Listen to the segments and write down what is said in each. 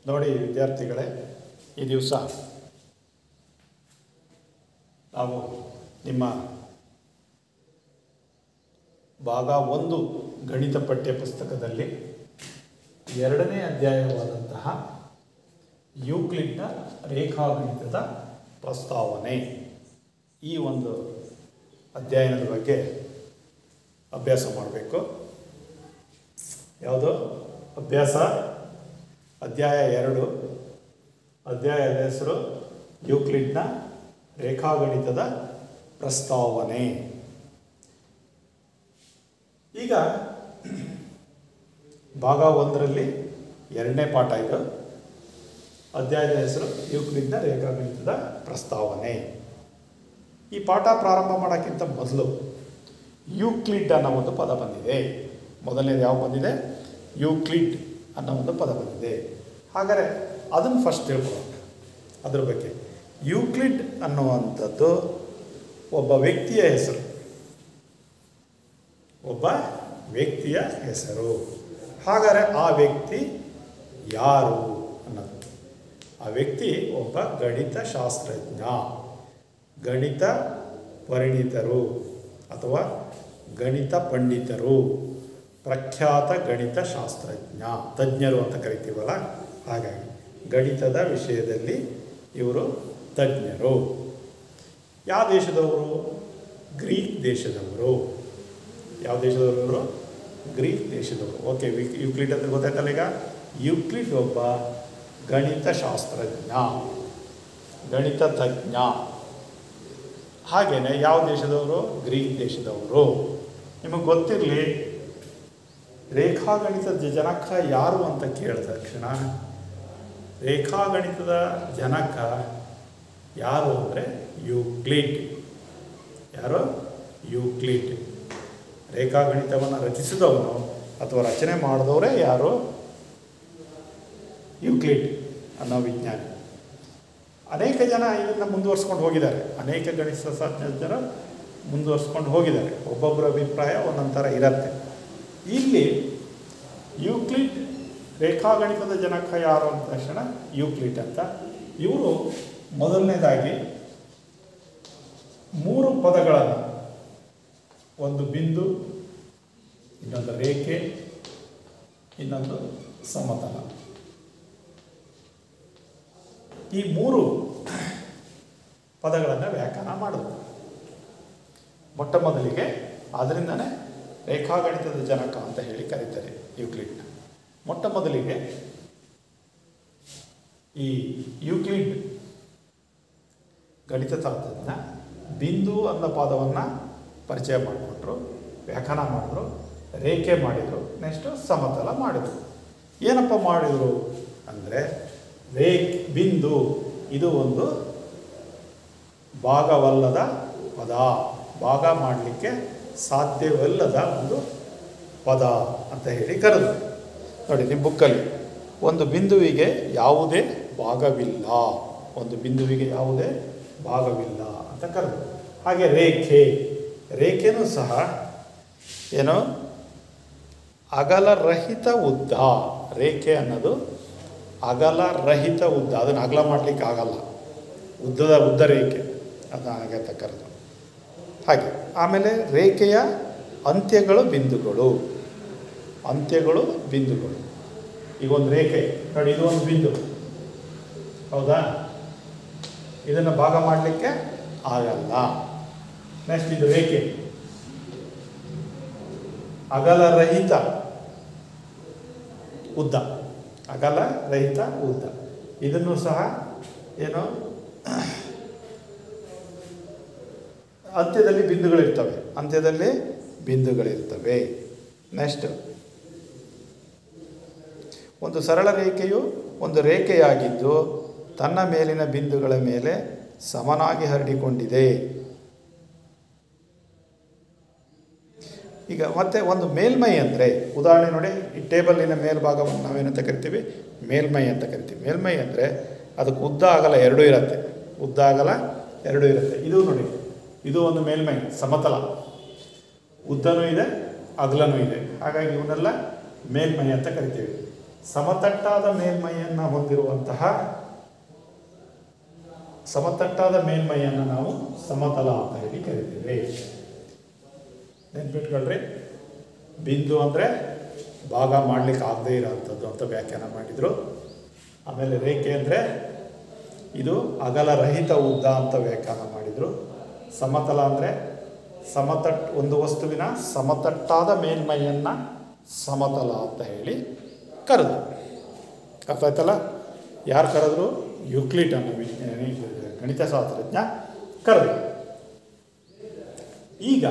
ನೋಡಿ ವಿದ್ಯಾರ್ಥಿಗಳೇ ಈ ದಿವಸ ನಾವು ನಿಮ್ಮ ಭಾಗ ಒಂದು ಗಣಿತ ಪಠ್ಯ ಪುಸ್ತಕದಲ್ಲಿ ಎರಡನೇ ಅಧ್ಯಾಯವಾದಂತಹ ಯೂಕ್ಲಿಡ್ನ ರೇಖಾಗಣಿತದ ಪ್ರಸ್ತಾವನೆ ಈ ಒಂದು ಅಧ್ಯಯನದ ಬಗ್ಗೆ ಅಭ್ಯಾಸ ಮಾಡಬೇಕು ಯಾವುದು ಅಭ್ಯಾಸ ಅಧ್ಯಾಯ ಎರಡು ಅಧ್ಯಾಯದ ಹೆಸರು ಯೂಕ್ಲಿಡ್ನ ರೇಖಾಗಣಿತದ ಪ್ರಸ್ತಾವನೆ ಈಗ ಭಾಗ ಒಂದರಲ್ಲಿ ಎರಡನೇ ಪಾಠ ಇದು ಅಧ್ಯಾಯದ ಹೆಸರು ಯೂಕ್ಲಿಡ್ನ ರೇಖಾಗಣಿತದ ಪ್ರಸ್ತಾವನೆ ಈ ಪಾಠ ಪ್ರಾರಂಭ ಮಾಡೋಕ್ಕಿಂತ ಮೊದಲು ಯೂಕ್ಲಿಡ್ ಅನ್ನೋ ಒಂದು ಪದ ಬಂದಿದೆ ಮೊದಲನೇದು ಯಾವ ಬಂದಿದೆ ಯೂಕ್ಲಿಡ್ ಅನ್ನೋ ಒಂದು ಪದ ಬಂದಿದೆ ಹಾಗಾದರೆ ಅದನ್ನು ಫಸ್ಟ್ ತಿಳ್ಕೊಳ್ಳೋಣ ಅದ್ರ ಬಗ್ಗೆ ಯೂಕ್ಲಿಡ್ ಅನ್ನುವಂಥದ್ದು ಒಬ್ಬ ವ್ಯಕ್ತಿಯ ಹೆಸರು ಒಬ್ಬ ವ್ಯಕ್ತಿಯ ಹೆಸರು ಹಾಗಾದರೆ ಆ ವ್ಯಕ್ತಿ ಯಾರು ಅನ್ನೋದು ಆ ವ್ಯಕ್ತಿ ಒಬ್ಬ ಗಣಿತ ಶಾಸ್ತ್ರಜ್ಞ ಗಣಿತ ಪರಿಣಿತರು ಅಥವಾ ಗಣಿತ ಪಂಡಿತರು ಪ್ರಖ್ಯಾತ ಗಣಿತ ಶಾಸ್ತ್ರಜ್ಞ ತಜ್ಞರು ಅಂತ ಕರಿತೀವಲ್ಲ ಹಾಗಾಗಿ ಗಣಿತದ ವಿಷಯದಲ್ಲಿ ಇವರು ತಜ್ಞರು ಯಾವ ದೇಶದವರು ಗ್ರೀಕ್ ದೇಶದವರು ಯಾವ ದೇಶದವರು ಇವರು ಗ್ರೀಕ್ ದೇಶದವರು ಓಕೆ ಯುಕ್ಲಿಡ್ ಅಂತ ಗೊತ್ತಾಯ್ತಲ್ಲ ಈಗ ಯುಕ್ಲಿಡ್ ಒಬ್ಬ ಗಣಿತ ಶಾಸ್ತ್ರಜ್ಞ ಗಣಿತ ತಜ್ಞ ಹಾಗೆಯೇ ಯಾವ ದೇಶದವರು ಗ್ರೀಕ್ ದೇಶದವರು ನಿಮಗೆ ಗೊತ್ತಿರಲಿ ರೇಖಾಗಣಿತದ ಜನಕ ಯಾರು ಅಂತ ಕೇಳಿದ ತಕ್ಷಣ ರೇಖಾಗಣಿತದ ಜನಕ ಯಾರು ಅಂದರೆ ಯೂಕ್ಲಿಡ್ ಯಾರು ಯೂಕ್ಲಿಡ್ ರೇಖಾಗಣಿತವನ್ನು ರಚಿಸಿದವನು ಅಥವಾ ರಚನೆ ಮಾಡಿದವರೇ ಯಾರು ಯೂಕ್ಲಿಡ್ ಅನ್ನೋ ವಿಜ್ಞಾನಿ ಅನೇಕ ಜನ ಇದನ್ನು ಮುಂದುವರ್ಸ್ಕೊಂಡು ಹೋಗಿದ್ದಾರೆ ಅನೇಕ ಗಣಿತ ಶಾಸ್ತ್ರಜ್ಞರು ಮುಂದುವರ್ಸ್ಕೊಂಡು ಹೋಗಿದ್ದಾರೆ ಒಬ್ಬೊಬ್ಬರ ಅಭಿಪ್ರಾಯ ಒಂದೊಂದು ಥರ ಇರುತ್ತೆ ಇಲ್ಲಿ ಯೂಕ್ಲಿಡ್ ರೇಖಾಗಣಿತದ ಜನಕ ಯಾರು ಅಂದ ತಕ್ಷಣ ಯೂಕ್ಲಿಡ್ ಅಂತ ಇವರು ಮೊದಲನೇದಾಗಿ ಮೂರು ಪದಗಳನ್ನು ಒಂದು ಬಿಂದು ಇನ್ನೊಂದು ರೇಖೆ ಇನ್ನೊಂದು ಸಮತಲ ಈ ಮೂರು ಪದಗಳನ್ನು ವ್ಯಾಖ್ಯಾನ ಮಾಡಿದ್ರು ಮೊಟ್ಟ ಮೊದಲಿಗೆ ಅದರಿಂದನೇ ರೇಖಾಗಣಿತದ ಜನಕ ಅಂತ ಹೇಳಿ ಕರೀತಾರೆ ಯೂಕ್ಲಿಡ್ನ ಮೊಟ್ಟ ಮೊದಲಿಗೆ ಈ ಯೂಕ್ಲಿಡ್ ಗಣಿತ ಶಾಸ್ತ್ರಜ್ಞ ಬಿಂದು ಅನ್ನೋ ಪದವನ್ನು ಪರಿಚಯ ಮಾಡಿಕೊಟ್ರು ವ್ಯಾಖ್ಯಾನ ಮಾಡಿದ್ರು ರೇಖೆ ಮಾಡಿದರು ನೆಕ್ಸ್ಟು ಸಮತಲ ಮಾಡಿದರು ಏನಪ್ಪ ಮಾಡಿದರು ಅಂದರೆ ರೇಖ್ ಬಿಂದು ಇದು ಒಂದು ಭಾಗವಲ್ಲದ ಪದ ಭಾಗ ಮಾಡಲಿಕ್ಕೆ ಸಾಧ್ಯವಲ್ಲದ ಒಂದು ಪದ ಅಂತ ಹೇಳಿ ಕರೆದು ನೋಡಿ ನಿಮ್ಮ ಬುಕ್ಕಲ್ಲಿ ಒಂದು ಬಿಂದುವಿಗೆ ಯಾವುದೇ ಭಾಗವಿಲ್ಲ ಒಂದು ಬಿಂದುವಿಗೆ ಯಾವುದೇ ಭಾಗವಿಲ್ಲ ಅಂತ ಕರೆದು ಹಾಗೆ ರೇಖೆ ರೇಖೆನೂ ಸಹ ಏನು ಅಗಲರಹಿತ ಉದ್ದ ರೇಖೆ ಅನ್ನೋದು ಅಗಲರಹಿತ ಉದ್ದ ಅದನ್ನು ಅಗಲ ಮಾಡಲಿಕ್ಕೆ ಆಗಲ್ಲ ಉದ್ದದ ಉದ್ದ ರೇಖೆ ಅದು ಹಾಗೆ ಅಂತ ಕರೆದು ಹಾಗೆ ಆಮೇಲೆ ರೇಖೆಯ ಅಂತ್ಯಗಳು ಬಿಂದುಗಳು ಅಂತ್ಯಗಳು ಬಿಂದುಗಳು ಈಗ ಒಂದು ರೇಖೆ ನೋಡಿ ಇದು ಒಂದು ಬಿಂದು ಹೌದಾ ಇದನ್ನು ಭಾಗ ಮಾಡಲಿಕ್ಕೆ ಆಗಲ್ಲ ನೆಕ್ಸ್ಟ್ ಇದು ರೇಖೆ ಅಗಲರಹಿತ ಉದ್ದ ಅಗಲ ರಹಿತ ಉದ್ದ ಇದನ್ನು ಸಹ ಏನು ಅಂತ್ಯದಲ್ಲಿ ಬಿಂದುಗಳಿರ್ತವೆ ಅಂತ್ಯದಲ್ಲಿ ಬಿಂದುಗಳಿರ್ತವೆ ನೆಕ್ಸ್ಟ್ ಒಂದು ಸರಳ ರೇಖೆಯು ಒಂದು ರೇಖೆಯಾಗಿದ್ದು ತನ್ನ ಮೇಲಿನ ಬಿಂದುಗಳ ಮೇಲೆ ಸಮನಾಗಿ ಹರಡಿಕೊಂಡಿದೆ ಈಗ ಮತ್ತೆ ಒಂದು ಮೇಲ್ಮೈ ಅಂದರೆ ಉದಾಹರಣೆ ನೋಡಿ ಈ ಟೇಬಲಿನ ಮೇಲ್ಭಾಗವನ್ನು ನಾವೇನಂತ ಕರಿತೀವಿ ಮೇಲ್ಮೈ ಅಂತ ಕರಿತೀವಿ ಮೇಲ್ಮೈ ಅಂದರೆ ಅದಕ್ಕೆ ಉದ್ದ ಆಗಲ್ಲ ಎರಡೂ ಇರುತ್ತೆ ಉದ್ದ ಆಗಲ್ಲ ಎರಡೂ ಇರುತ್ತೆ ಇದು ನೋಡಿ ಇದು ಒಂದು ಮೇಲ್ಮೈ ಸಮತಲ ಉದ್ದನೂ ಇದೆ ಅಗಲನೂ ಇದೆ ಹಾಗಾಗಿ ಇವನ್ನೆಲ್ಲ ಮೇಲ್ಮೈ ಅಂತ ಕರಿತೀವಿ ಸಮತಟ್ಟಾದ ಮೇಲ್ಮೈಯನ್ನು ಹೊಂದಿರುವಂತಹ ಸಮತಟ್ಟಾದ ಮೇಲ್ಮೈಯನ್ನು ನಾವು ಸಮತಲ ಅಂತ ಹೇಳಿ ಕರಿತೀವಿ ನೆನ್ಪಿಟ್ಕೊಳ್ರಿ ಬಿಂದು ಅಂದರೆ ಭಾಗ ಮಾಡಲಿಕ್ಕೆ ಆಗದೇ ಇರೋವಂಥದ್ದು ಅಂತ ವ್ಯಾಖ್ಯಾನ ಮಾಡಿದರು ಆಮೇಲೆ ರೇಖೆ ಅಂದರೆ ಇದು ಅಗಲರಹಿತ ಉದ್ದ ಅಂತ ವ್ಯಾಖ್ಯಾನ ಮಾಡಿದರು ಸಮತಲ ಅಂದರೆ ಸಮತಟ್ ಒಂದು ವಸ್ತುವಿನ ಸಮತಟ್ಟಾದ ಮೇಲ್ಮೈಯನ್ನು ಸಮತಲ ಅಂತ ಹೇಳಿ ಕರೆದು ಅರ್ಥ ಆಯ್ತಲ್ಲ ಯಾರು ಕರೆದ್ರು ಯುಕ್ಲಿಟ್ ಅನ್ನೋ ವಿಜ್ಞಾನಿ ಗಣಿತಶಾಸ್ತ್ರಜ್ಞ ಕರೆದು ಈಗ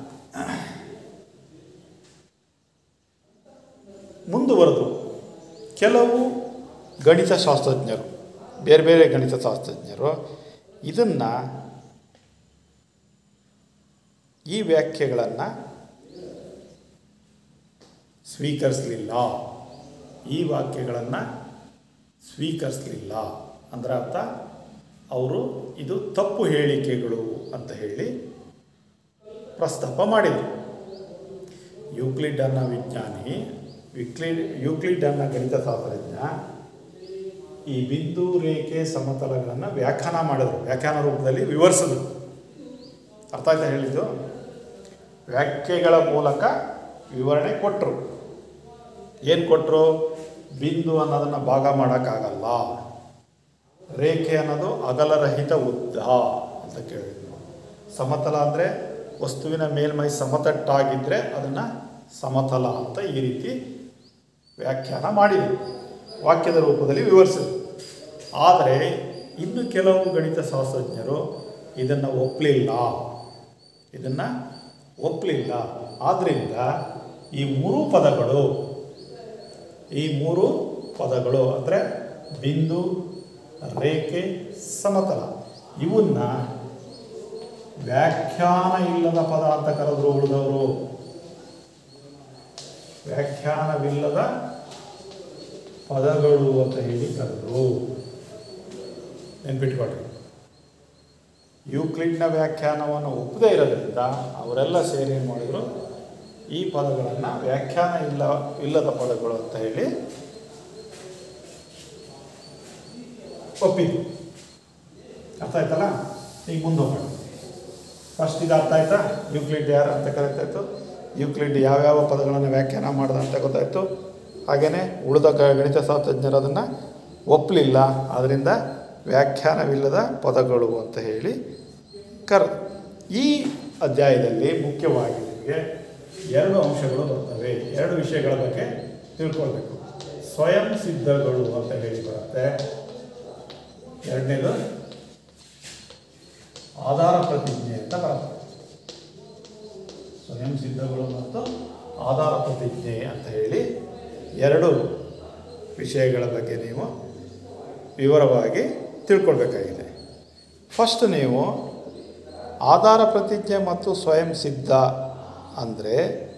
ಮುಂದುವರೆದು ಕೆಲವು ಗಣಿತಶಾಸ್ತ್ರಜ್ಞರು ಬೇರೆ ಬೇರೆ ಗಣಿತಶಾಸ್ತ್ರಜ್ಞರು ಇದನ್ನು ಈ ವ್ಯಾಖ್ಯೆಗಳನ್ನು ಸ್ವೀಕರಿಸಲಿಲ್ಲ ಈ ವಾಕ್ಯಗಳನ್ನು ಸ್ವೀಕರಿಸಲಿಲ್ಲ ಅಂದ್ರೆ ಅರ್ಥ ಅವರು ಇದು ತಪ್ಪು ಹೇಳಿಕೆಗಳು ಅಂತ ಹೇಳಿ ಪ್ರಸ್ತಾಪ ಮಾಡಿದರು ಯೂಕ್ಲಿಡ್ ಅನ್ನೋ ವಿಜ್ಞಾನಿ ವಿಕ್ಲಿಡ್ ಯೂಕ್ಲಿಡ್ ಅನ್ನೋ ಗಣಿತಶಾಸ್ತ್ರಜ್ಞ ಈ ಬಿಂದು ರೇಖೆ ಸಮತಲಗಳನ್ನು ವ್ಯಾಖ್ಯಾನ ಮಾಡಿದರು ವ್ಯಾಖ್ಯಾನ ರೂಪದಲ್ಲಿ ವಿವರಿಸಿದ್ರು ಅರ್ಥ ಆಯ್ತಾ ಹೇಳಿದ್ದು ವ್ಯಾಖ್ಯೆಗಳ ಮೂಲಕ ವಿವರಣೆ ಕೊಟ್ಟರು ಏನು ಕೊಟ್ಟರು ಬಿಂದು ಅನ್ನೋದನ್ನು ಭಾಗ ಮಾಡೋಕ್ಕಾಗಲ್ಲ ರೇಖೆ ಅನ್ನೋದು ಅಗಲರಹಿತ ಉದ್ದ ಅಂತ ಕೇಳಿದ್ರು ಸಮತಲ ಅಂದರೆ ವಸ್ತುವಿನ ಮೇಲ್ಮೈ ಸಮತಟ್ಟಾಗಿದ್ದರೆ ಅದನ್ನು ಸಮತಲ ಅಂತ ಈ ರೀತಿ ವ್ಯಾಖ್ಯಾನ ಮಾಡಿದರು ವಾಕ್ಯದ ರೂಪದಲ್ಲಿ ವಿವರಿಸಿದರು ಆದರೆ ಇನ್ನು ಕೆಲವು ಗಣಿತಶಾಸ್ತ್ರಜ್ಞರು ಇದನ್ನು ಒಪ್ಪಲಿಲ್ಲ ಇದನ್ನು ಒಪ್ಪಲಿಲ್ಲ ಆದ್ದರಿಂದ ಈ ಮೂರು ಪದಗಳು ಈ ಮೂರು ಪದಗಳು ಅಂದರೆ ಬಿಂದು ರೇಖೆ ಸಮತಲ ಇವನ್ನ ವ್ಯಾಖ್ಯಾನ ಇಲ್ಲದ ಪದ ಅಂತ ಕರೆದ್ರು ಉಳಿದವರು ವ್ಯಾಖ್ಯಾನವಿಲ್ಲದ ಪದಗಳು ಅಂತ ಹೇಳಿ ಕರೆದ್ರು ನೆನ್ಪಿಟ್ಕೊಳ್ರಿ ಯೂಕ್ಲಿಡ್ನ ವ್ಯಾಖ್ಯಾನವನ್ನು ಒಪ್ಪದೇ ಇರೋದ್ರಿಂದ ಅವರೆಲ್ಲ ಸೇರಿ ಏನು ಮಾಡಿದರು ಈ ಪದಗಳನ್ನು ವ್ಯಾಖ್ಯಾನ ಇಲ್ಲ ಇಲ್ಲದ ಪದಗಳು ಅಂತ ಹೇಳಿ ಒಪ್ಪಿದ್ರು ಅರ್ಥ ಆಯ್ತಲ್ಲ ಈಗ ಮುಂದೆ ಹೋಗೋಣ ಫಸ್ಟ್ ಇದು ಅರ್ಥ ಆಯ್ತಾ ಯೂಕ್ಲಿಡ್ ಯಾರು ಅಂತ ಕರೀತಾಯಿತ್ತು ಯೂಕ್ಲಿಡ್ ಯಾವ್ಯಾವ ಪದಗಳನ್ನು ವ್ಯಾಖ್ಯಾನ ಮಾಡ್ದ ಅಂತ ಗೊತ್ತಾಯಿತು ಹಾಗೆಯೇ ಉಳಿದ ಗ- ಗಣಿತಶಾಸ್ತ್ರಜ್ಞರು ಅದನ್ನು ಒಪ್ಪಲಿಲ್ಲ ಆದ್ದರಿಂದ ವ್ಯಾಖ್ಯಾನವಿಲ್ಲದ ಪದಗಳು ಅಂತ ಹೇಳಿ ಕರ್ ಈ ಅಧ್ಯಾಯದಲ್ಲಿ ಮುಖ್ಯವಾಗಿ ನಿಮಗೆ ಎರಡು ಅಂಶಗಳು ಬರ್ತವೆ ಎರಡು ವಿಷಯಗಳ ಬಗ್ಗೆ ತಿಳ್ಕೊಳ್ಬೇಕು ಸ್ವಯಂ ಸಿದ್ಧಗಳು ಅಂತ ಹೇಳಿ ಬರುತ್ತೆ ಎರಡನೇದು ಆಧಾರ ಪ್ರತಿಜ್ಞೆ ಅಂತ ಬರುತ್ತೆ ಸ್ವಯಂ ಸಿದ್ಧಗಳು ಮತ್ತು ಆಧಾರ ಪ್ರತಿಜ್ಞೆ ಅಂತ ಹೇಳಿ ಎರಡು ವಿಷಯಗಳ ಬಗ್ಗೆ ನೀವು ವಿವರವಾಗಿ ತಿಳ್ಕೊಳ್ಬೇಕಾಗಿದೆ ಫಸ್ಟ್ ನೀವು ಆಧಾರ ಪ್ರತಿಜ್ಞೆ ಮತ್ತು ಸ್ವಯಂ ಸಿದ್ಧ ಅಂದರೆ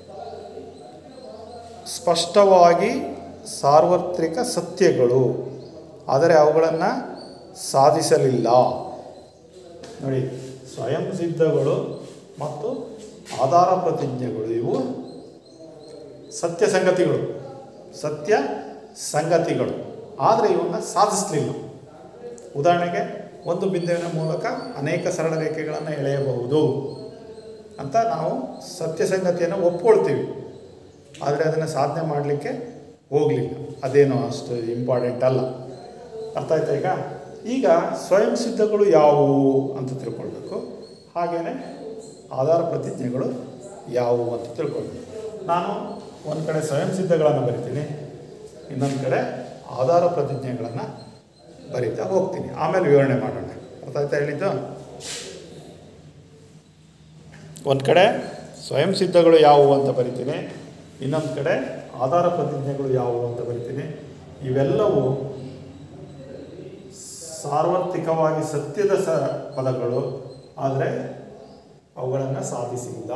ಸ್ಪಷ್ಟವಾಗಿ ಸಾರ್ವತ್ರಿಕ ಸತ್ಯಗಳು ಆದರೆ ಅವುಗಳನ್ನು ಸಾಧಿಸಲಿಲ್ಲ ನೋಡಿ ಸ್ವಯಂ ಸಿದ್ಧಗಳು ಮತ್ತು ಆಧಾರ ಪ್ರತಿಜ್ಞೆಗಳು ಇವು ಸತ್ಯ ಸಂಗತಿಗಳು ಸತ್ಯ ಸಂಗತಿಗಳು ಆದರೆ ಇವನ್ನ ಸಾಧಿಸಲಿಲ್ಲ ಉದಾಹರಣೆಗೆ ಒಂದು ಬಿಂದುವಿನ ಮೂಲಕ ಅನೇಕ ಸರಳ ರೇಖೆಗಳನ್ನು ಎಳೆಯಬಹುದು ಅಂತ ನಾವು ಸತ್ಯ ಸಂಗತಿಯನ್ನು ಒಪ್ಕೊಳ್ತೀವಿ ಆದರೆ ಅದನ್ನು ಸಾಧನೆ ಮಾಡಲಿಕ್ಕೆ ಹೋಗಲಿಲ್ಲ ಅದೇನೋ ಅಷ್ಟು ಇಂಪಾರ್ಟೆಂಟ್ ಅಲ್ಲ ಅರ್ಥ ಆಯ್ತಾ ಈಗ ಈಗ ಸ್ವಯಂ ಸಿದ್ಧಗಳು ಯಾವುವು ಅಂತ ತಿಳ್ಕೊಳ್ಬೇಕು ಹಾಗೆಯೇ ಆಧಾರ ಪ್ರತಿಜ್ಞೆಗಳು ಯಾವುವು ಅಂತ ತಿಳ್ಕೊಳ್ಬೇಕು ನಾನು ಒಂದು ಕಡೆ ಸ್ವಯಂ ಸಿದ್ಧಗಳನ್ನು ಬರಿತೀನಿ ಇನ್ನೊಂದು ಕಡೆ ಆಧಾರ ಪ್ರತಿಜ್ಞೆಗಳನ್ನು ಬರಿತಾ ಹೋಗ್ತೀನಿ ಆಮೇಲೆ ವಿವರಣೆ ಮಾಡೋಣ ಅರ್ಥ ಆಯ್ತಾ ಹೇಳಿದ್ದು ಒಂದು ಕಡೆ ಸ್ವಯಂ ಸಿದ್ಧಗಳು ಯಾವುವು ಅಂತ ಬರಿತೀನಿ ಇನ್ನೊಂದು ಕಡೆ ಆಧಾರ ಪ್ರತಿಜ್ಞೆಗಳು ಯಾವುವು ಅಂತ ಬರಿತೀನಿ ಇವೆಲ್ಲವೂ ಸಾರ್ವತ್ರಿಕವಾಗಿ ಸತ್ಯದ ಸ ಪದಗಳು ಆದರೆ ಅವುಗಳನ್ನು ಸಾಧಿಸಿಲ್ಲ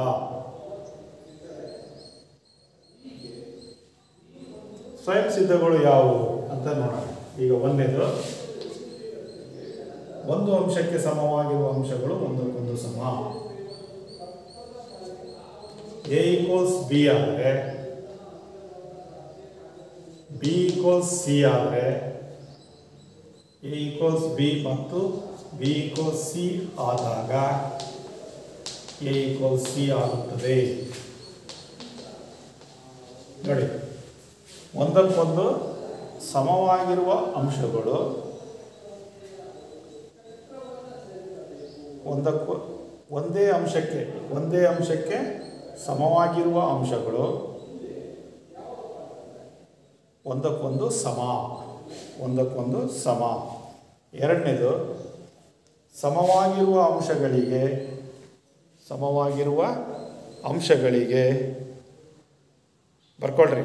ಸ್ವಯಂ ಸಿದ್ಧಗಳು ಯಾವುವು ಅಂತ ನೋಡೋಣ ಈಗ ಒಂದೇದು ಒಂದು ಅಂಶಕ್ಕೆ ಸಮವಾಗಿರುವ ಅಂಶಗಳು ಒಂದಕ್ಕೊಂದು ಸಮ ಎ ಈಕ್ವಲ್ಸ್ ಬಿ ಆದರೆ ಬಿ ಈಕ್ವಲ್ಸ್ ಸಿ ಆದರೆ ಎ ಈಕ್ವಲ್ಸ್ ಬಿ ಮತ್ತು ಬಿ ಈಕ್ವಲ್ಸ್ ಸಿ ಆದಾಗ ಎ ಈಕ್ವಲ್ಸ್ ಸಿ ಆಗುತ್ತದೆ ನೋಡಿ ಒಂದಕ್ಕೊಂದು ಸಮವಾಗಿರುವ ಅಂಶಗಳು ಒಂದಕ್ಕೂ ಒಂದೇ ಅಂಶಕ್ಕೆ ಒಂದೇ ಅಂಶಕ್ಕೆ ಸಮವಾಗಿರುವ ಅಂಶಗಳು ಒಂದಕ್ಕೊಂದು ಸಮ ಒಂದಕ್ಕೊಂದು ಸಮ ಎರಡನೇದು ಸಮವಾಗಿರುವ ಅಂಶಗಳಿಗೆ ಸಮವಾಗಿರುವ ಅಂಶಗಳಿಗೆ ಬರ್ಕೊಳ್ರಿ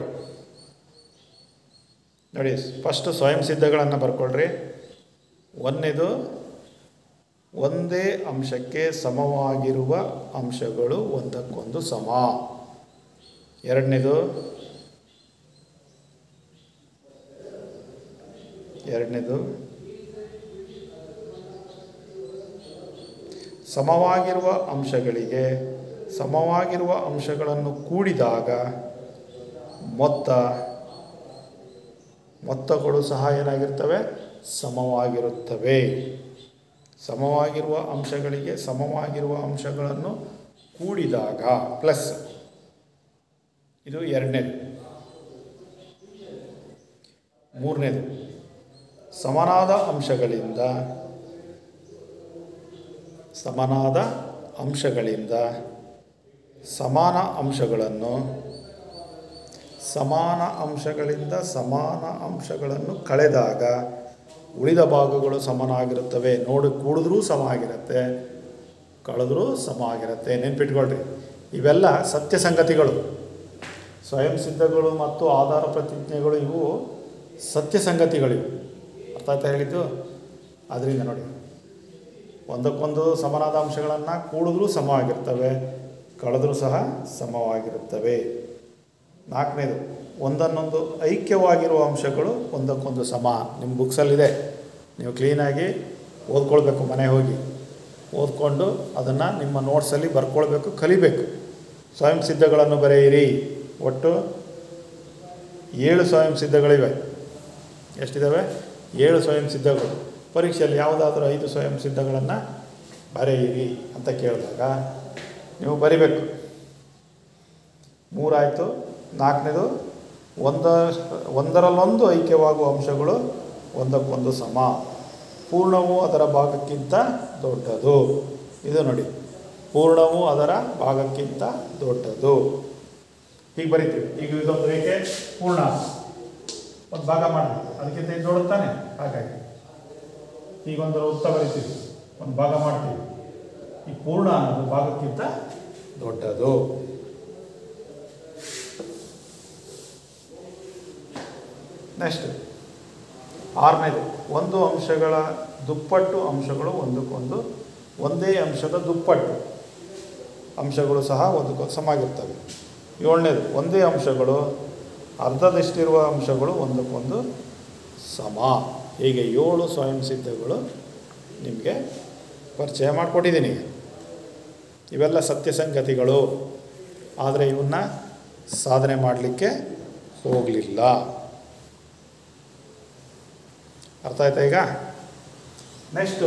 ನೋಡಿ ಫಸ್ಟು ಸ್ವಯಂ ಸಿದ್ಧಗಳನ್ನು ಬರ್ಕೊಳ್ರಿ ಒಂದನೇದು ಒಂದೇ ಅಂಶಕ್ಕೆ ಸಮವಾಗಿರುವ ಅಂಶಗಳು ಒಂದಕ್ಕೊಂದು ಸಮ ಎರಡನೇದು ಎರಡನೇದು ಸಮವಾಗಿರುವ ಅಂಶಗಳಿಗೆ ಸಮವಾಗಿರುವ ಅಂಶಗಳನ್ನು ಕೂಡಿದಾಗ ಮೊತ್ತ ಮೊತ್ತಗಳು ಸಹ ಏನಾಗಿರ್ತವೆ ಸಮವಾಗಿರುತ್ತವೆ ಸಮವಾಗಿರುವ ಅಂಶಗಳಿಗೆ ಸಮವಾಗಿರುವ ಅಂಶಗಳನ್ನು ಕೂಡಿದಾಗ ಪ್ಲಸ್ ಇದು ಎರಡನೇದು ಮೂರನೇದು ಸಮನಾದ ಅಂಶಗಳಿಂದ ಸಮನಾದ ಅಂಶಗಳಿಂದ ಸಮಾನ ಅಂಶಗಳನ್ನು ಸಮಾನ ಅಂಶಗಳಿಂದ ಸಮಾನ ಅಂಶಗಳನ್ನು ಕಳೆದಾಗ ಉಳಿದ ಭಾಗಗಳು ಸಮನಾಗಿರುತ್ತವೆ ನೋಡಿ ಕೂಡಿದ್ರೂ ಸಮ ಆಗಿರುತ್ತೆ ಕಳೆದ್ರೂ ಸಮ ಆಗಿರುತ್ತೆ ನೆನ್ಪಿಟ್ಕೊಳ್ರಿ ಇವೆಲ್ಲ ಸತ್ಯ ಸಂಗತಿಗಳು ಸ್ವಯಂ ಸಿದ್ಧಗಳು ಮತ್ತು ಆಧಾರ ಪ್ರತಿಜ್ಞೆಗಳು ಇವು ಸತ್ಯ ಸಂಗತಿಗಳಿವು ಅರ್ಥ ಆಯ್ತಾ ಹೇಳಿದ್ದು ಅದರಿಂದ ನೋಡಿ ಒಂದಕ್ಕೊಂದು ಸಮನಾದ ಅಂಶಗಳನ್ನು ಕೂಡಿದ್ರೂ ಸಮವಾಗಿರ್ತವೆ ಕಳೆದ್ರೂ ಸಹ ಸಮವಾಗಿರುತ್ತವೆ ನಾಲ್ಕನೇದು ಒಂದನ್ನೊಂದು ಐಕ್ಯವಾಗಿರುವ ಅಂಶಗಳು ಒಂದಕ್ಕೊಂದು ಸಮ ನಿಮ್ಮ ಬುಕ್ಸಲ್ಲಿದೆ ನೀವು ಕ್ಲೀನಾಗಿ ಓದ್ಕೊಳ್ಬೇಕು ಮನೆ ಹೋಗಿ ಓದ್ಕೊಂಡು ಅದನ್ನು ನಿಮ್ಮ ನೋಟ್ಸಲ್ಲಿ ಬರ್ಕೊಳ್ಬೇಕು ಕಲಿಬೇಕು ಸ್ವಯಂ ಸಿದ್ಧಗಳನ್ನು ಬರೆಯಿರಿ ಒಟ್ಟು ಏಳು ಸ್ವಯಂ ಸಿದ್ಧಗಳಿವೆ ಎಷ್ಟಿದ್ದಾವೆ ಏಳು ಸ್ವಯಂ ಸಿದ್ಧಗಳು ಪರೀಕ್ಷೆಯಲ್ಲಿ ಯಾವುದಾದ್ರೂ ಐದು ಸ್ವಯಂ ಸಿದ್ಧಗಳನ್ನು ಬರೆಯಿರಿ ಅಂತ ಕೇಳಿದಾಗ ನೀವು ಬರಿಬೇಕು ಮೂರಾಯಿತು ನಾಲ್ಕನೇದು ಒಂದ ಒಂದರಲ್ಲೊಂದು ಐಕ್ಯವಾಗುವ ಅಂಶಗಳು ಒಂದಕ್ಕೊಂದು ಸಮ ಪೂರ್ಣವು ಅದರ ಭಾಗಕ್ಕಿಂತ ದೊಡ್ಡದು ಇದು ನೋಡಿ ಪೂರ್ಣವು ಅದರ ಭಾಗಕ್ಕಿಂತ ದೊಡ್ಡದು ಹೀಗೆ ಬರಿತೀವಿ ಈಗ ಇದೊಂದು ರೇಖೆ ಪೂರ್ಣ ಒಂದು ಭಾಗ ಮಾಡಿ ಅದಕ್ಕಿಂತ ಇದು ದೊಡ್ಡತಾನೆ ಹಾಗಾಗಿ ಈಗೊಂದು ವೃತ್ತ ಬರಿತೀವಿ ಒಂದು ಭಾಗ ಮಾಡ್ತೀವಿ ಈ ಪೂರ್ಣ ಅನ್ನೋದು ಭಾಗಕ್ಕಿಂತ ದೊಡ್ಡದು ನೆಕ್ಸ್ಟ್ ಆರನೇದು ಒಂದು ಅಂಶಗಳ ದುಪ್ಪಟ್ಟು ಅಂಶಗಳು ಒಂದಕ್ಕೊಂದು ಒಂದೇ ಅಂಶದ ದುಪ್ಪಟ್ಟು ಅಂಶಗಳು ಸಹ ಒಂದಕ್ಕೊಂದು ಸಮಾಗಿರ್ತವೆ ಏಳನೇದು ಒಂದೇ ಅಂಶಗಳು ಅರ್ಧದಷ್ಟಿರುವ ಅಂಶಗಳು ಒಂದಕ್ಕೊಂದು ಸಮ ಹೀಗೆ ಏಳು ಸ್ವಯಂ ಸಿದ್ಧಗಳು ನಿಮಗೆ ಪರಿಚಯ ಮಾಡಿಕೊಟ್ಟಿದ್ದೀನಿ ಇವೆಲ್ಲ ಸತ್ಯ ಸಂಗತಿಗಳು ಆದರೆ ಇವನ್ನ ಸಾಧನೆ ಮಾಡಲಿಕ್ಕೆ ಹೋಗಲಿಲ್ಲ ಅರ್ಥ ಆಯ್ತಾ ಈಗ ನೆಕ್ಸ್ಟು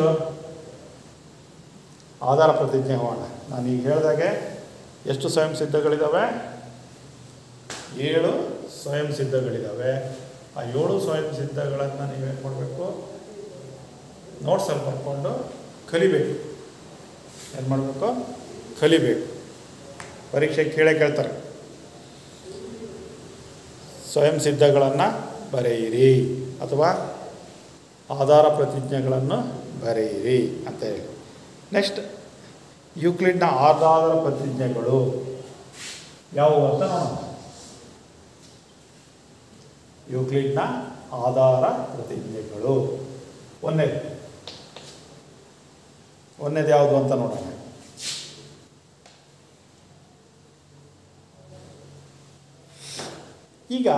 ಆಧಾರ ಪ್ರತಿಜ್ಞೆ ಹೋಗೋಣ ನಾನು ಈಗ ಹೇಳಿದಾಗೆ ಎಷ್ಟು ಸ್ವಯಂ ಸಿದ್ಧಗಳಿದ್ದಾವೆ ಏಳು ಸ್ವಯಂ ಸಿದ್ಧಗಳಿದ್ದಾವೆ ಆ ಏಳು ಸ್ವಯಂ ಸಿದ್ಧಗಳನ್ನು ನೀವೇನು ಮಾಡಬೇಕು ನೋಟ್ಸಲ್ಲಿ ಬರ್ಕೊಂಡು ಕಲಿಬೇಕು ಏನು ಮಾಡಬೇಕು ಕಲಿಬೇಕು ಪರೀಕ್ಷೆ ಕೇಳೇ ಕೇಳ್ತಾರೆ ಸ್ವಯಂ ಸಿದ್ಧಗಳನ್ನು ಬರೆಯಿರಿ ಅಥವಾ ಆಧಾರ ಪ್ರತಿಜ್ಞೆಗಳನ್ನು ಬರೆಯಿರಿ ಅಂತ ಹೇಳಿ ನೆಕ್ಸ್ಟ್ ಯೂಕ್ಲಿಡ್ನ ಆಧಾರ ಪ್ರತಿಜ್ಞೆಗಳು ಯಾವುವು ಅಂತ ನೋಡೋಣ ಯೂಕ್ಲಿಡ್ನ ಆಧಾರ ಪ್ರತಿಜ್ಞೆಗಳು ಒಂದನೇದು ಒಂದನೇದು ಯಾವುದು ಅಂತ ನೋಡೋಣ ಈಗ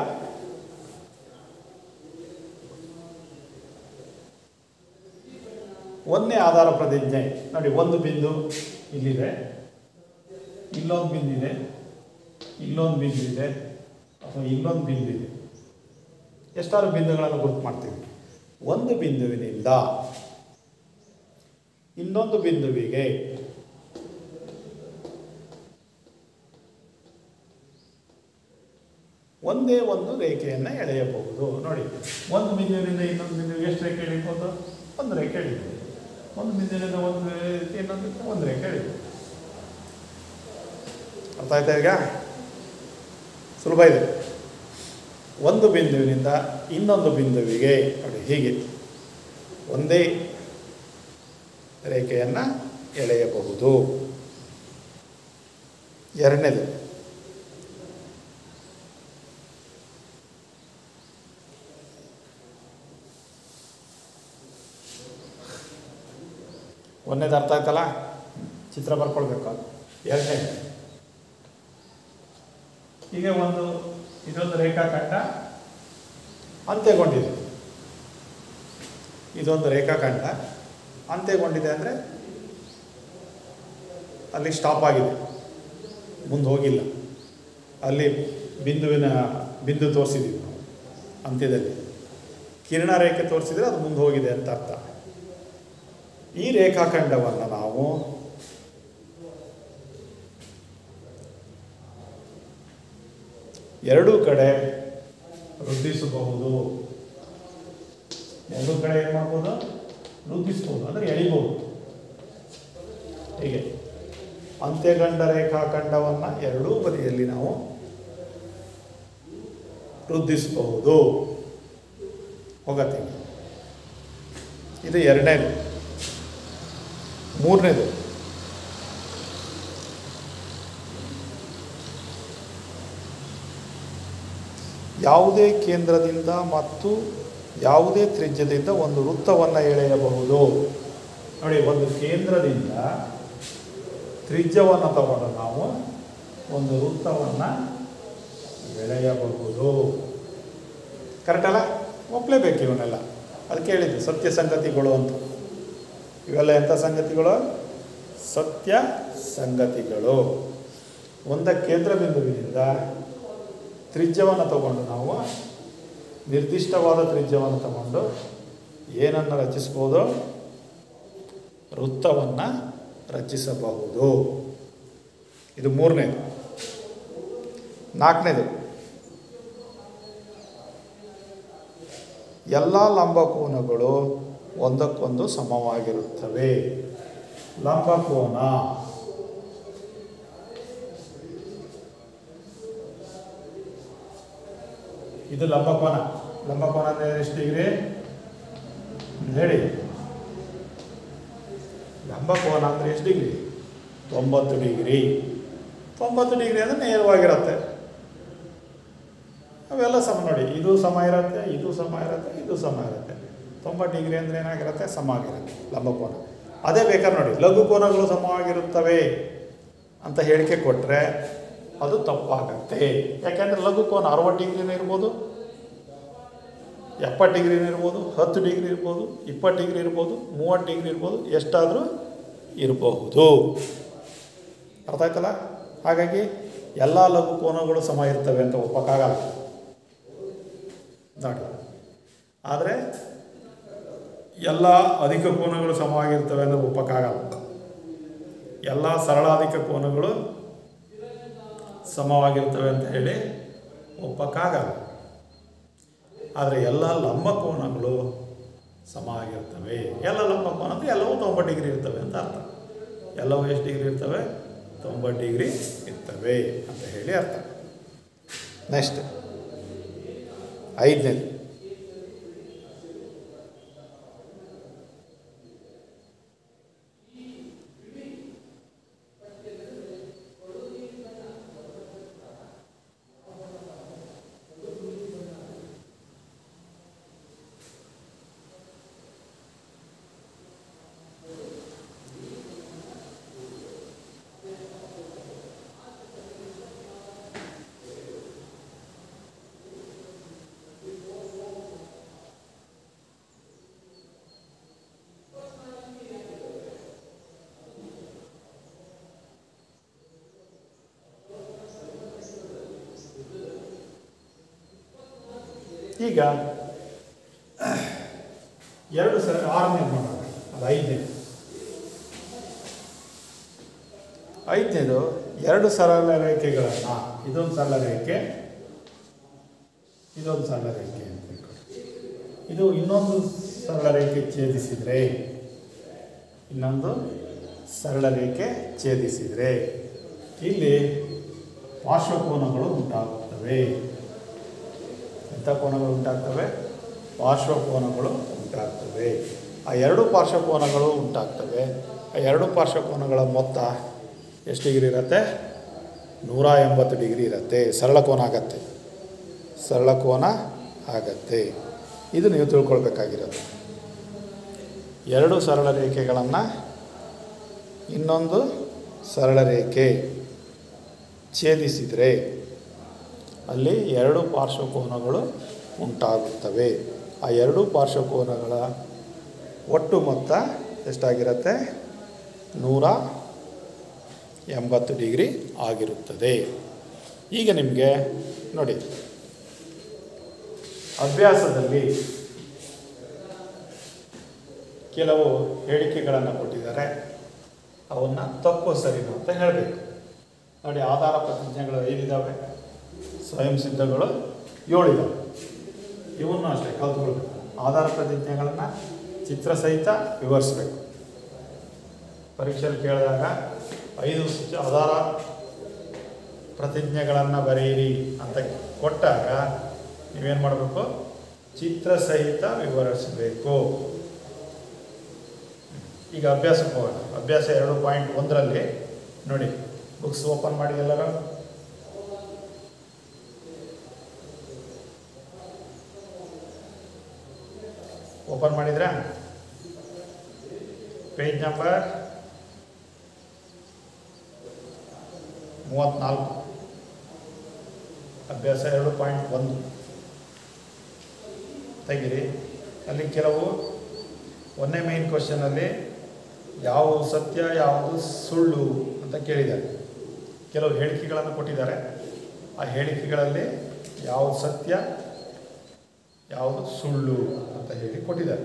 ಒಂದನೇ ಆಧಾರ ಪ್ರತಿಜ್ಞೆ ನೋಡಿ ಒಂದು ಬಿಂದು ಇಲ್ಲಿದೆ ಇಲ್ಲೊಂದು ಬಿಂದಿದೆ ಇಲ್ಲೊಂದು ಬಿಂದು ಇದೆ ಅಥವಾ ಇಲ್ಲೊಂದು ಬಿಂದು ಇದೆ ಎಷ್ಟಾರು ಬಿಂದುಗಳನ್ನು ಗುರುತು ಮಾಡ್ತೀವಿ ಒಂದು ಬಿಂದುವಿನಿಂದ ಇನ್ನೊಂದು ಬಿಂದುವಿಗೆ ಒಂದೇ ಒಂದು ರೇಖೆಯನ್ನು ಎಳೆಯಬಹುದು ನೋಡಿ ಒಂದು ಬಿಂದುವಿನಿಂದ ಇನ್ನೊಂದು ಬಿಂದುವಿಗೆ ಎಷ್ಟು ರೇಖೆ ಎಳಿಬೋದು ಒಂದು ರೇಖೆ ಎಳಿಬೋದು ಒಂದು ಬಿಂದುವಿನಿಂದ ಒಂದು ರೇಖೆ ಇನ್ನೊಂದು ಒಂದು ರೇಖೆ ಎಳಿಬೋದು ಅರ್ಥ ಆಯ್ತಾ ಈಗ ಸುಲಭ ಇದೆ ಒಂದು ಬಿಂದುವಿನಿಂದ ಇನ್ನೊಂದು ಬಿಂದುವಿಗೆ ನೋಡಿ ಹೀಗೆ ಒಂದೇ ರೇಖೆಯನ್ನು ಎಳೆಯಬಹುದು ಎರಡನೇದು ಒಂದೇದು ಅರ್ಥ ಆಯ್ತಲ್ಲ ಚಿತ್ರ ಬರ್ಕೊಳ್ಬೇಕು ಎರಡನೇ ಈಗ ಒಂದು ಇದೊಂದು ರೇಖಾಖಂಡ ಅಂತ್ಯಗೊಂಡಿದೆ ಇದೊಂದು ರೇಖಾಖಂಡ ಅಂತ್ಯಗೊಂಡಿದೆ ಅಂದರೆ ಅಲ್ಲಿ ಸ್ಟಾಪ್ ಆಗಿದೆ ಮುಂದೆ ಹೋಗಿಲ್ಲ ಅಲ್ಲಿ ಬಿಂದುವಿನ ಬಿಂದು ತೋರಿಸಿದ್ದೀವಿ ನಾವು ಅಂತ್ಯದಲ್ಲಿ ಕಿರಣ ರೇಖೆ ತೋರಿಸಿದರೆ ಅದು ಮುಂದೆ ಹೋಗಿದೆ ಅಂತ ಅರ್ಥ ಈ ರೇಖಾಖಂಡವನ್ನು ನಾವು ಎರಡೂ ಕಡೆ ವೃದ್ಧಿಸಬಹುದು ಎರಡೂ ಕಡೆ ಏನು ಮಾಡ್ಬೋದು ವೃದ್ಧಿಸ್ಬೋದು ಅಂದರೆ ಎಳಿಬೋದು ಹೀಗೆ ಅಂತ್ಯಗಂಡ ರೇಖಾಖಂಡವನ್ನು ಎರಡೂ ಬದಿಯಲ್ಲಿ ನಾವು ವೃದ್ಧಿಸಬಹುದು ಹೋಗತ್ತೆ ಇದು ಎರಡನೇದು ಮೂರನೇದು ಯಾವುದೇ ಕೇಂದ್ರದಿಂದ ಮತ್ತು ಯಾವುದೇ ತ್ರಿಜ್ಯದಿಂದ ಒಂದು ವೃತ್ತವನ್ನು ಎಳೆಯಬಹುದು ನೋಡಿ ಒಂದು ಕೇಂದ್ರದಿಂದ ತ್ರಿಜ್ಯವನ್ನು ತಗೊಂಡು ನಾವು ಒಂದು ವೃತ್ತವನ್ನು ಎಳೆಯಬಹುದು ಕರೆಕ್ಟ್ ಅಲ್ಲ ಒಪ್ಪಲೇಬೇಕು ಇವನ್ನೆಲ್ಲ ಅದಕ್ಕೆ ಹೇಳಿದ್ದು ಸತ್ಯ ಸಂಗತಿಗಳು ಅಂತ ಇವೆಲ್ಲ ಎಂಥ ಸಂಗತಿಗಳು ಸತ್ಯ ಸಂಗತಿಗಳು ಒಂದ ಕೇಂದ್ರ ಬಿಂದುವಿನಿಂದ ತ್ರಿಜ್ಯವನ್ನು ತಗೊಂಡು ನಾವು ನಿರ್ದಿಷ್ಟವಾದ ತ್ರಿಜ್ಯವನ್ನು ತಗೊಂಡು ಏನನ್ನು ರಚಿಸ್ಬೋದು ವೃತ್ತವನ್ನು ರಚಿಸಬಹುದು ಇದು ಮೂರನೇದು ನಾಲ್ಕನೇದು ಎಲ್ಲ ಲಂಬಕೋನಗಳು ಒಂದಕ್ಕೊಂದು ಸಮವಾಗಿರುತ್ತವೆ ಲಂಬಕೋನ ಇದು ಲಂಬಕೋನ ಲಂಬಕೋನ ಅಂದರೆ ಎಷ್ಟು ಡಿಗ್ರಿ ಹೇಳಿ ಲಂಬಕೋನ ಅಂದರೆ ಎಷ್ಟು ಡಿಗ್ರಿ ತೊಂಬತ್ತು ಡಿಗ್ರಿ ತೊಂಬತ್ತು ಡಿಗ್ರಿ ಅಂದರೆ ನೇರವಾಗಿರುತ್ತೆ ಅವೆಲ್ಲ ಸಮ ನೋಡಿ ಇದು ಸಮ ಇರುತ್ತೆ ಇದು ಸಮ ಇರುತ್ತೆ ಇದು ಸಮ ಇರುತ್ತೆ ತೊಂಬತ್ತು ಡಿಗ್ರಿ ಅಂದರೆ ಏನಾಗಿರುತ್ತೆ ಸಮ ಆಗಿರುತ್ತೆ ಲಂಬಕೋನ ಅದೇ ಬೇಕಾದ್ರೆ ನೋಡಿ ಲಘು ಕೋನಗಳು ಸಮವಾಗಿರುತ್ತವೆ ಅಂತ ಹೇಳಿಕೆ ಕೊಟ್ಟರೆ ಅದು ತಪ್ಪಾಗತ್ತೆ ಯಾಕೆಂದರೆ ಲಘು ಕೋನ ಅರವತ್ತು ಡಿಗ್ರಿನೂ ಇರ್ಬೋದು ಎಪ್ಪತ್ತು ಡಿಗ್ರಿನೂ ಇರ್ಬೋದು ಹತ್ತು ಡಿಗ್ರಿ ಇರ್ಬೋದು ಇಪ್ಪತ್ತು ಡಿಗ್ರಿ ಇರ್ಬೋದು ಮೂವತ್ತು ಡಿಗ್ರಿ ಇರ್ಬೋದು ಎಷ್ಟಾದರೂ ಇರಬಹುದು ಅರ್ಥ ಆಯ್ತಲ್ಲ ಹಾಗಾಗಿ ಎಲ್ಲ ಲಘು ಕೋನಗಳು ಸಮ ಇರ್ತವೆ ಅಂತ ಒಪ್ಪಕ್ಕಾಗಲ್ಲ ನೋಡಿ ಆದರೆ ಎಲ್ಲ ಅಧಿಕ ಕೋನಗಳು ಸಮವಾಗಿರ್ತವೆ ಅಂತ ಒಪ್ಪಕ್ಕಾಗಲ್ಲ ಎಲ್ಲ ಸರಳಾಧಿಕ ಕೋನಗಳು ಸಮವಾಗಿರ್ತವೆ ಅಂತ ಹೇಳಿ ಒಪ್ಪಕ್ಕಾಗಲ್ಲ ಆದರೆ ಎಲ್ಲ ಲಂಬಕೋನಗಳು ಸಮ ಆಗಿರ್ತವೆ ಎಲ್ಲ ಲಂಬಕೋನ ಅಂದರೆ ಎಲ್ಲವೂ ತೊಂಬತ್ತು ಡಿಗ್ರಿ ಇರ್ತವೆ ಅಂತ ಅರ್ಥ ಎಲ್ಲವೂ ಎಷ್ಟು ಡಿಗ್ರಿ ಇರ್ತವೆ ತೊಂಬತ್ತು ಡಿಗ್ರಿ ಇರ್ತವೆ ಅಂತ ಹೇಳಿ ಅರ್ಥ ನೆಕ್ಸ್ಟ್ ಐದನೇದು ಈಗ ಎರಡು ಸರ ಆರನೇ ಮಾಡೋಣ ಅದು ಐದನೇ ಐದನೇದು ಎರಡು ಸರಳ ರೇಖೆಗಳನ್ನು ಇದೊಂದು ಸರಳ ರೇಖೆ ಇದೊಂದು ಸರಳ ರೇಖೆ ಅಂತ ತಿಳ್ಕೊಳ್ಳಿ. ಇದು ಇನ್ನೊಂದು ಸರಳ ರೇಖೆ ಛೇದಿಸಿದರೆ ಇನ್ನೊಂದು ಸರಳ ರೇಖೆ ಛೇದಿಸಿದರೆ ಇಲ್ಲಿ ಪಾರ್ಶ್ವಕೋನಗಳು ಉಂಟಾಗುತ್ತವೆ ಎಂಥ ಕೋನಗಳು ಉಂಟಾಗ್ತವೆ ಪಾರ್ಶ್ವಕೋನಗಳು ಉಂಟಾಗ್ತವೆ ಆ ಎರಡು ಪಾರ್ಶ್ವಕೋನಗಳು ಉಂಟಾಗ್ತವೆ ಆ ಎರಡು ಪಾರ್ಶ್ವಕೋನಗಳ ಮೊತ್ತ ಎಷ್ಟು ಡಿಗ್ರಿ ಇರುತ್ತೆ ನೂರ ಎಂಬತ್ತು ಡಿಗ್ರಿ ಇರುತ್ತೆ ಸರಳ ಕೋನ ಆಗತ್ತೆ ಸರಳ ಕೋನ ಆಗತ್ತೆ ಇದು ನೀವು ತಿಳ್ಕೊಳ್ಬೇಕಾಗಿರೋದು ಎರಡು ಸರಳ ರೇಖೆಗಳನ್ನು ಇನ್ನೊಂದು ಸರಳ ರೇಖೆ ಛೇದಿಸಿದರೆ ಅಲ್ಲಿ ಎರಡು ಪಾರ್ಶ್ವಕೋನಗಳು ಉಂಟಾಗುತ್ತವೆ ಆ ಎರಡು ಪಾರ್ಶ್ವಕೋನಗಳ ಒಟ್ಟು ಮೊತ್ತ ಎಷ್ಟಾಗಿರುತ್ತೆ ನೂರ ಎಂಬತ್ತು ಡಿಗ್ರಿ ಆಗಿರುತ್ತದೆ ಈಗ ನಿಮಗೆ ನೋಡಿ ಅಭ್ಯಾಸದಲ್ಲಿ ಕೆಲವು ಹೇಳಿಕೆಗಳನ್ನು ಕೊಟ್ಟಿದ್ದಾರೆ ಅವನ್ನು ತಪ್ಪು ಸರಿನು ಅಂತ ಹೇಳಬೇಕು ನೋಡಿ ಆಧಾರ ಪ್ರತಿಜ್ಞೆಗಳು ಐದಿದ್ದಾವೆ ಸ್ವಯಂ ಸಿದ್ಧಗಳು ಏಳಿದಾವೆ ಇವನ್ನು ಅಷ್ಟೇ ಕಲ್ತ್ಕೊಳ್ಬೇಕು ಆಧಾರ ಪ್ರತಿಜ್ಞೆಗಳನ್ನು ಚಿತ್ರ ಸಹಿತ ವಿವರಿಸಬೇಕು ಪರೀಕ್ಷೆಯಲ್ಲಿ ಕೇಳಿದಾಗ ಐದು ಚ- ಆಧಾರ ಪ್ರತಿಜ್ಞೆಗಳನ್ನು ಬರೆಯಿರಿ ಅಂತ ಕೊಟ್ಟಾಗ ನೀವೇನು ಮಾಡಬೇಕು ಚಿತ್ರ ಸಹಿತ ವಿವರಿಸಬೇಕು ಈಗ ಅಭ್ಯಾಸಕ್ಕೆ ಹೋಗೋಣ ಅಭ್ಯಾಸ ಎರಡು ಪಾಯಿಂಟ್ ಒಂದರಲ್ಲಿ ನೋಡಿ ಬುಕ್ಸ್ ಓಪನ್ ಮಾಡಿ ಎಲ್ಲರೂ ಓಪನ್ ಮಾಡಿದ್ರಾ ಪೇಜ್ ನಂಬರ್ ಮೂವತ್ತ್ನಾಲ್ಕು ಅಭ್ಯಾಸ ಎರಡು ಪಾಯಿಂಟ್ ಒಂದು ತೆಗಿರಿ ಅಲ್ಲಿ ಕೆಲವು ಒಂದನೇ ಮೈನ್ ಕ್ವಶನಲ್ಲಿ ಯಾವುದು ಸತ್ಯ ಯಾವುದು ಸುಳ್ಳು ಅಂತ ಕೇಳಿದ್ದಾರೆ ಕೆಲವು ಹೇಳಿಕೆಗಳನ್ನು ಕೊಟ್ಟಿದ್ದಾರೆ ಆ ಹೇಳಿಕೆಗಳಲ್ಲಿ ಯಾವುದು ಸತ್ಯ ಯಾವುದು ಸುಳ್ಳು ಅಂತ ಹೇಳಿ ಕೊಟ್ಟಿದ್ದಾರೆ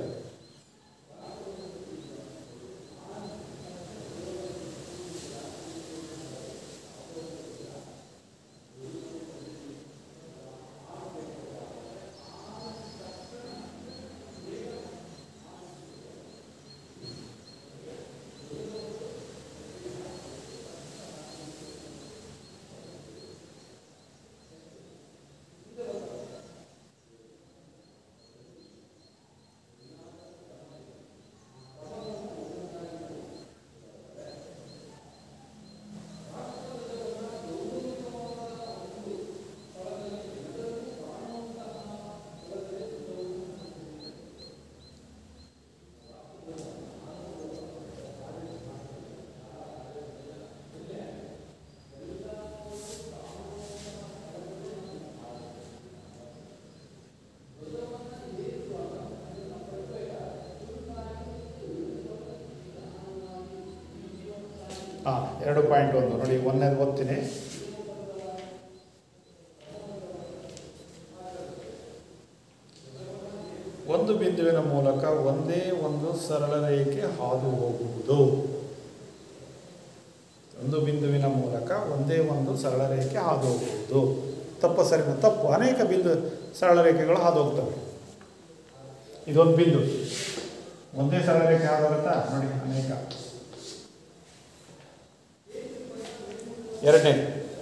ಹಾಂ ಎರಡು ಪಾಯಿಂಟ್ ಒಂದು ನೋಡಿ ಒಂದನೇದು ಓದ್ತೀನಿ ಒಂದು ಬಿಂದುವಿನ ಮೂಲಕ ಒಂದೇ ಒಂದು ಸರಳ ರೇಖೆ ಹಾದು ಹೋಗುವುದು ಒಂದು ಬಿಂದುವಿನ ಮೂಲಕ ಒಂದೇ ಒಂದು ಸರಳ ರೇಖೆ ಹಾದು ಹೋಗುವುದು ತಪ್ಪ ಸರಿನ ತಪ್ಪು ಅನೇಕ ಬಿಂದು ಸರಳ ರೇಖೆಗಳು ಹಾದು ಹೋಗ್ತವೆ ಇದೊಂದು ಬಿಂದು ಒಂದೇ ಸರಳ ರೇಖೆ ಹಾದು ಹೋಗುತ್ತಾ ನೋಡಿ ಅನೇಕ ಎರಡನೇ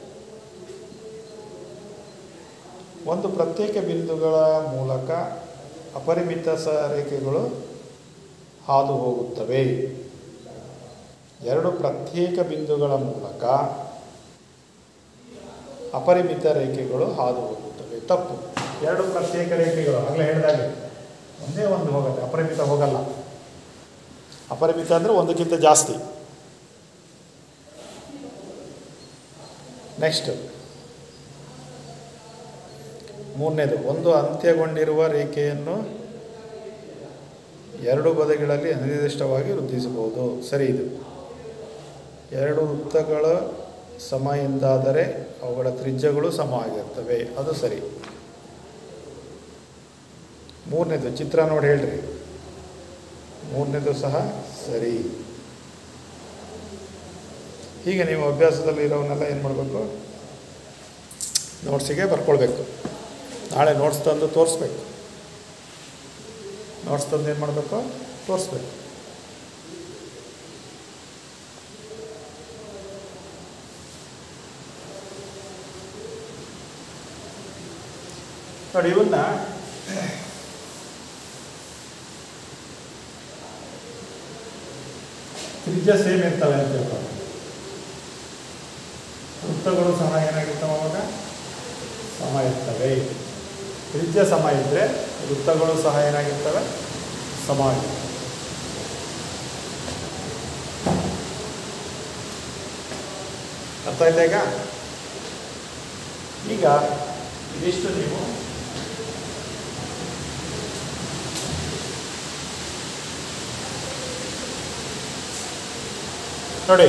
ಒಂದು ಪ್ರತ್ಯೇಕ ಬಿಂದುಗಳ ಮೂಲಕ ಅಪರಿಮಿತ ಸ ರೇಖೆಗಳು ಹಾದು ಹೋಗುತ್ತವೆ ಎರಡು ಪ್ರತ್ಯೇಕ ಬಿಂದುಗಳ ಮೂಲಕ ಅಪರಿಮಿತ ರೇಖೆಗಳು ಹಾದು ಹೋಗುತ್ತವೆ ತಪ್ಪು ಎರಡು ಪ್ರತ್ಯೇಕ ರೇಖೆಗಳು ಆಗಲೇ ಹೇಳಿದಾಗೆ ಒಂದೇ ಒಂದು ಹೋಗುತ್ತೆ ಅಪರಿಮಿತ ಹೋಗಲ್ಲ ಅಪರಿಮಿತ ಅಂದರೆ ಒಂದಕ್ಕಿಂತ ಜಾಸ್ತಿ ನೆಕ್ಸ್ಟ್ ಮೂರನೇದು ಒಂದು ಅಂತ್ಯಗೊಂಡಿರುವ ರೇಖೆಯನ್ನು ಎರಡು ಬದಿಗಳಲ್ಲಿ ಅನಿರ್ದಿಷ್ಟವಾಗಿ ವೃದ್ಧಿಸಬಹುದು ಸರಿ ಇದು ಎರಡು ವೃತ್ತಗಳ ಸಮ ಎಂದಾದರೆ ಅವುಗಳ ತ್ರಿಜ್ಯಗಳು ಸಮ ಆಗಿರ್ತವೆ ಅದು ಸರಿ ಮೂರನೇದು ಚಿತ್ರ ನೋಡಿ ಹೇಳ್ರಿ ಮೂರನೇದು ಸಹ ಸರಿ ಹೀಗೆ ನೀವು ಅಭ್ಯಾಸದಲ್ಲಿ ಇರೋವನ್ನೆಲ್ಲ ಏನು ಮಾಡಬೇಕು ನೋಟ್ಸಿಗೆ ಬರ್ಕೊಳ್ಬೇಕು ನಾಳೆ ನೋಟ್ಸ್ ತಂದು ತೋರಿಸ್ಬೇಕು ನೋಟ್ಸ್ ತಂದು ಏನು ಮಾಡಬೇಕು ತೋರಿಸ್ಬೇಕು ನೋಡಿ ಇವನ್ನ ತ್ರಿಜ್ಯ ಸೇಮ್ ಇರ್ತವೆ ಅಂತ ಹೇಳ್ತಾರೆ ವೃತ್ತಗಳು ಸಹ ಏನಾಗಿರ್ತವೆ ಅವಾಗ ಸಮ ಇರ್ತವೆ ತ್ರಿಜ್ಯ ಸಮ ಇದ್ದರೆ ವೃತ್ತಗಳು ಸಹ ಏನಾಗಿರ್ತವೆ ಸಮ ಆಗಿರ್ತವೆ ಅರ್ಥ ಆಯ್ತಾ ಈಗ ಈಗ ಇದಿಷ್ಟು ನೀವು ನೋಡಿ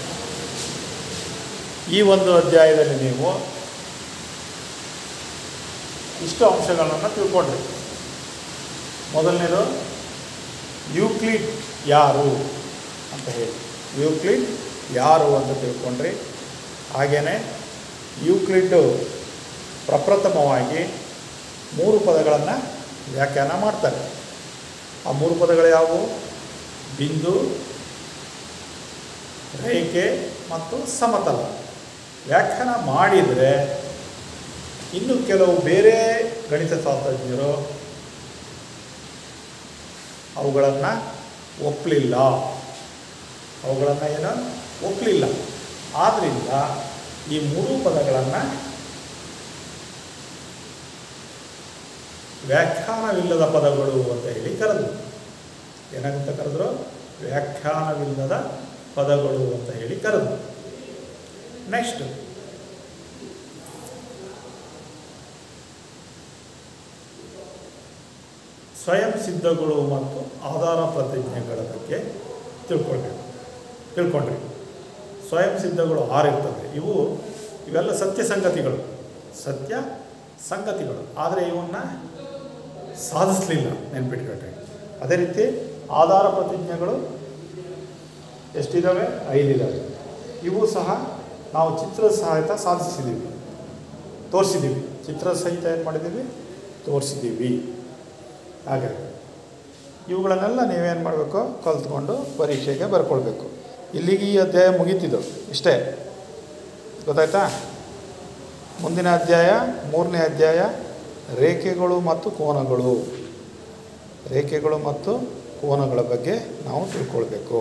ಈ ಒಂದು ಅಧ್ಯಾಯದಲ್ಲಿ ನೀವು ಇಷ್ಟು ಅಂಶಗಳನ್ನು ತಿಳ್ಕೊಂಡ್ರಿ ಮೊದಲನೇದು ಯೂಕ್ಲಿಡ್ ಯಾರು ಅಂತ ಹೇಳಿ ಯೂಕ್ಲಿಡ್ ಯಾರು ಅಂತ ತಿಳ್ಕೊಂಡ್ರಿ ಹಾಗೆಯೇ ಯೂಕ್ಲಿಡ್ಡು ಪ್ರಪ್ರಥಮವಾಗಿ ಮೂರು ಪದಗಳನ್ನು ವ್ಯಾಖ್ಯಾನ ಮಾಡ್ತಾರೆ ಆ ಮೂರು ಪದಗಳು ಯಾವುವು ಬಿಂದು ರೇಖೆ ಮತ್ತು ಸಮತಲ ವ್ಯಾಖ್ಯಾನ ಮಾಡಿದರೆ ಇನ್ನು ಕೆಲವು ಬೇರೆ ಗಣಿತ ಶಾಸ್ತ್ರಜ್ಞರು ಅವುಗಳನ್ನು ಒಪ್ಪಲಿಲ್ಲ ಅವುಗಳನ್ನು ಏನು ಒಪ್ಪಲಿಲ್ಲ ಆದ್ದರಿಂದ ಈ ಮೂರು ಪದಗಳನ್ನು ವ್ಯಾಖ್ಯಾನವಿಲ್ಲದ ಪದಗಳು ಅಂತ ಹೇಳಿ ಕರೆದ್ರು ಏನಂತ ಕರೆದ್ರು ವ್ಯಾಖ್ಯಾನವಿಲ್ಲದ ಪದಗಳು ಅಂತ ಹೇಳಿ ಕರೆದ್ರು ನೆಕ್ಸ್ಟ್ ಸ್ವಯಂ ಸಿದ್ಧಗಳು ಮತ್ತು ಆಧಾರ ಪ್ರತಿಜ್ಞೆಗಳ ಬಗ್ಗೆ ತಿಳ್ಕೊಳ್ಬೇಕು ತಿಳ್ಕೊಂಡ್ರಿ ಸ್ವಯಂ ಸಿದ್ಧಗಳು ಆರು ಇರ್ತವೆ ಇವು ಇವೆಲ್ಲ ಸತ್ಯ ಸಂಗತಿಗಳು ಸತ್ಯ ಸಂಗತಿಗಳು ಆದರೆ ಇವನ್ನ ಸಾಧಿಸಲಿಲ್ಲ ನೆನ್ಪಿಟ್ಕೊಳ್ರಿ ಅದೇ ರೀತಿ ಆಧಾರ ಪ್ರತಿಜ್ಞೆಗಳು ಎಷ್ಟಿದ್ದಾವೆ ಐದಿದ್ದಾವೆ ಇವು ಸಹ ನಾವು ಚಿತ್ರ ಸಹಿತ ಸಾಧಿಸಿದ್ದೀವಿ ತೋರಿಸಿದ್ದೀವಿ ಚಿತ್ರ ಸಹಿತ ಏನು ಮಾಡಿದ್ದೀವಿ ತೋರಿಸಿದ್ದೀವಿ ಹಾಗೆ ಇವುಗಳನ್ನೆಲ್ಲ ನೀವೇನು ಮಾಡಬೇಕು ಕಲ್ತ್ಕೊಂಡು ಪರೀಕ್ಷೆಗೆ ಬರ್ಕೊಳ್ಬೇಕು ಇಲ್ಲಿಗೆ ಈ ಅಧ್ಯಾಯ ಮುಗೀತಿದ್ದು ಇಷ್ಟೇ ಗೊತ್ತಾಯ್ತಾ ಮುಂದಿನ ಅಧ್ಯಾಯ ಮೂರನೇ ಅಧ್ಯಾಯ ರೇಖೆಗಳು ಮತ್ತು ಕೋನಗಳು ರೇಖೆಗಳು ಮತ್ತು ಕೋನಗಳ ಬಗ್ಗೆ ನಾವು ತಿಳ್ಕೊಳ್ಬೇಕು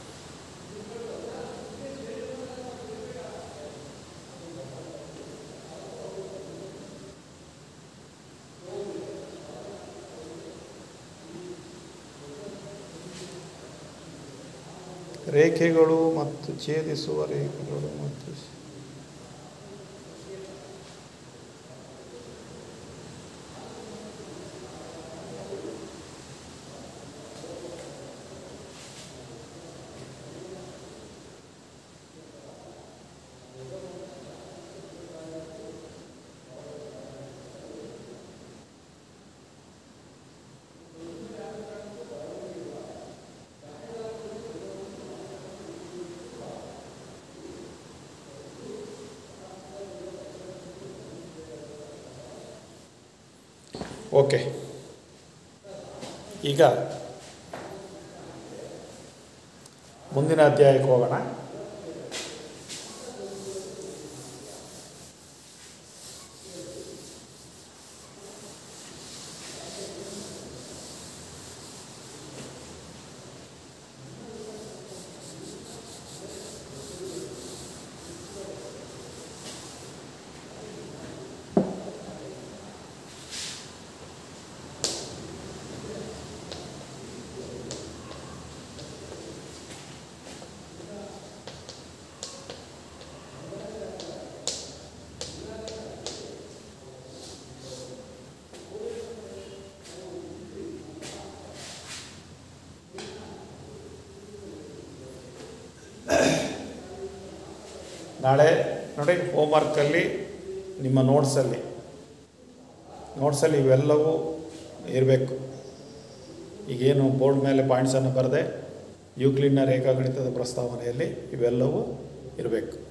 ರೇಖೆಗಳು ಮತ್ತು ಛೇದಿಸುವ ರೇಖೆಗಳು ಮತ್ತು ಓಕೆ ಈಗ ಮುಂದಿನ ಅಧ್ಯಾಯಕ್ಕೆ ಹೋಗೋಣ ನಾಳೆ ನೋಡಿ ಹೋಮ್ವರ್ಕಲ್ಲಿ ನಿಮ್ಮ ನೋಟ್ಸಲ್ಲಿ ನೋಟ್ಸಲ್ಲಿ ಇವೆಲ್ಲವೂ ಇರಬೇಕು ಈಗೇನು ಬೋರ್ಡ್ ಮೇಲೆ ಪಾಯಿಂಟ್ಸನ್ನು ಬರೆದೆ ಯೂಕ್ಲಿಡ್ನ ರೇಖಾಗಣಿತದ ಪ್ರಸ್ತಾವನೆಯಲ್ಲಿ ಇವೆಲ್ಲವೂ ಇರಬೇಕು